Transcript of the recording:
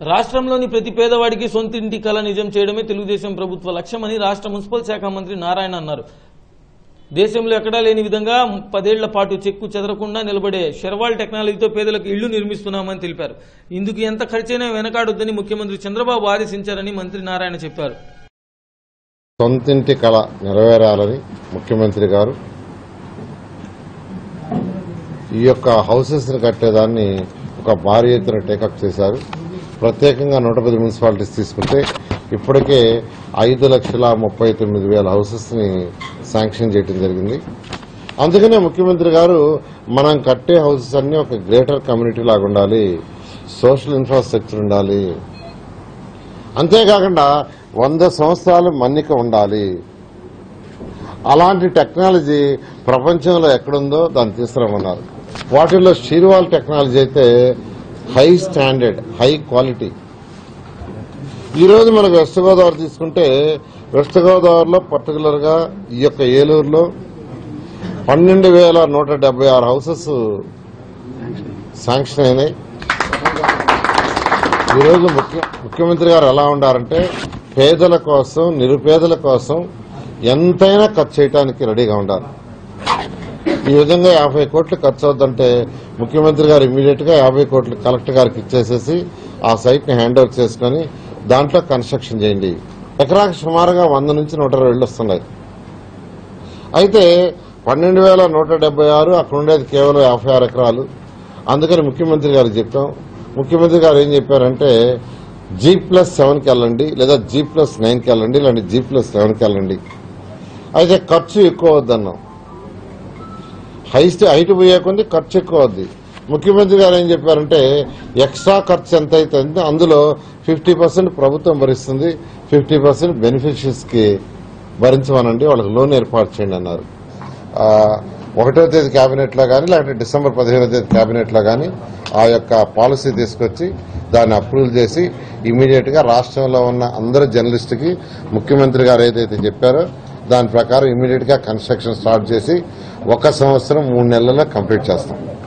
రాష్ట్రంలోని ప్రతి పేదవాడికి సొంతింటి కళ నిజం చేయడమే తెలుగుదేశం ప్రభుత్వ లక్ష్యమని రాష్ట్ర మున్సిపల్ శాఖ మంత్రి నారాయణ అన్నారు దేశంలో ఎక్కడా లేని విధంగా పదేళ్ల పాటు చెక్కు చెదరకుండా నిలబడే షెర్వాల్ టెక్నాలజీతో పేదలకు ఇళ్లు నిర్మిస్తున్నామని తెలిపారు ఇందుకు ఎంత ఖర్చైనా వెనకాడొద్దని ముఖ్యమంత్రి చంద్రబాబు ఆదేశించారని మంత్రి నారాయణ చెప్పారు సొంతింటి కళ నెరవేరాలని ముఖ్యమంత్రి గారు ఈ యొక్క హౌసెస్ ని కట్టేదాన్ని ఒక భారీ ఎత్తున టేకప్ చేశారు ప్రత్యేకంగా నూట పది మున్సిపాలిటీస్ తీసుకుంటే ఇప్పటికే ఐదు లక్షల ముప్పై తొమ్మిది వేల హౌసెస్ ని శాంక్షన్ చేయడం జరిగింది అందుకనే ముఖ్యమంత్రి గారు మనం కట్టే హౌసెస్ అన్ని ఒక గ్రేటర్ కమ్యూనిటీ లాగా ఉండాలి సోషల్ ఇన్ఫ్రాస్ట్రక్చర్ ఉండాలి అంతేకాకుండా వంద సంవత్సరాలు మన్నిక ఉండాలి అలాంటి టెక్నాలజీ ప్రపంచంలో ఎక్కడుందో దాన్ని తీసుకురమ్మన్నారు వాటిల్లో షీర్వాల్ టెక్నాలజీ అయితే హై స్టాండర్డ్ హై క్వాలిటీ ఈ రోజు మనకు వెస్ట్ గోదావరి తీసుకుంటే వెస్ట్ గోదావరిలో పర్టికులర్ గా ఈ యొక్క ఏలూరులో పన్నెండు వేల నూట డెబ్బై ఆరు హౌసెస్ శాంక్షన్ అయినాయి ఈరోజు ముఖ్య ముఖ్యమంత్రి గారు ఎలా ఉండారంటే పేదల కోసం నిరుపేదల కోసం ఎంతైనా ఖర్చు చేయడానికి రెడీగా ఉండాలి ఈ విధంగా యాభై కోట్లు ఖర్చు అవుతుందంటే ముఖ్యమంత్రి గారు ఇమీడియట్ గా యాభై కోట్లు కలెక్టర్ గారికి ఇచ్చేసేసి ఆ సైట్ ని హ్యాండ్ ఓవర్ చేసుకుని దాంట్లో కన్స్ట్రక్షన్ చేయండి ఎకరాకి సుమారుగా వంద నుంచి నూట ఇరవై ఇళ్ళు వస్తున్నాయి అయితే పన్నెండు వేల నూట డెబ్బై ఆరు అక్కడ ఉండేది కేవలం యాభై ఆరు ఎకరాలు అందుకని ముఖ్యమంత్రి గారు చెప్పాం ముఖ్యమంత్రి గారు ఏం చెప్పారంటే జీ ప్లస్ సెవెన్కి వెళ్ళండి లేదా జీ ప్లస్ నైన్కి వెళ్ళండి లేదంటే జీ ప్లస్ సెవెన్కి వెళ్ళండి అయితే ఖర్చు ఎక్కువ వద్దన్నాం హైస్ట్ హైట్ పోయే కొద్ది ఖర్చు ఎక్కువ అవుద్ది ముఖ్యమంత్రి గారు ఏం చెప్పారంటే ఎక్స్ట్రా ఖర్చు ఎంత అవుతుంది అందులో ఫిఫ్టీ పర్సెంట్ ప్రభుత్వం భరిస్తుంది ఫిఫ్టీ పర్సెంట్ బెనిఫిషరీస్ కి భరించమనండి వాళ్ళకి లోన్ ఏర్పాటు చేయండి అన్నారు ఆ, ఒకటో తేదీ కేబినెట్ లో కానీ లేకపోతే డిసెంబర్ పదిహేనో తేదీ కేబినెట్ లో కానీ ఆ యొక్క పాలసీ తీసుకొచ్చి దాన్ని అప్రూవల్ చేసి ఇమీడియట్ గా రాష్ట్రంలో ఉన్న అందరు జర్నలిస్టుకి ముఖ్యమంత్రి గారు ఏదైతే చెప్పారో దాని ప్రకారం ఇమీడియట్ గా కన్స్ట్రక్షన్ స్టార్ట్ చేసి ఒక సంవత్సరం మూడు నెలల్లో కంప్లీట్ చేస్తాం